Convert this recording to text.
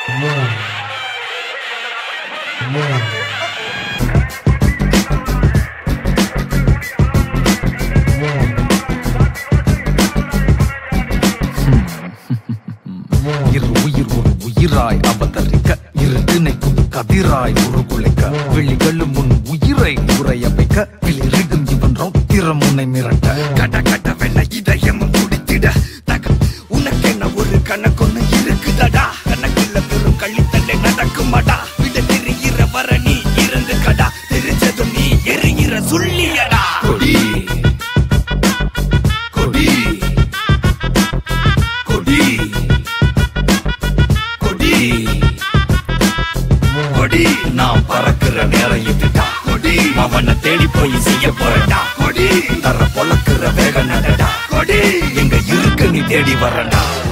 இரு உயிர் ஒரு உயிராய் அவதரிக்க இரு திணை புது கதிராய் உருகுலைக்க விழிகளும் உன் உயிரை உரைய வைக்க விழிருகும் இவன் ரௌத்திரம் உன்னை மிரட்ட கட கட வெண்ண இதயமும் துடித்திட தக உனக்கென்ன ஒரு கணக்கொன்னு இருக்குதடா கணக்குல வெறும் கழித்தல்ல நடக்குமாடா விட தெரிகிற வர நீ இருந்து கடா தெரிஞ்சதும் நீ எரிகிற சொல்லியடா கொடி கொடி கொடி கொடி கொடி நான் பறக்கிற நேரம் இதுடா கொடி அவனை தேடி போய் செய்ய போறடா கொடி தர பொழக்கிற வேக நடடா கொடி எங்க இருக்கு நீ தேடி வரடா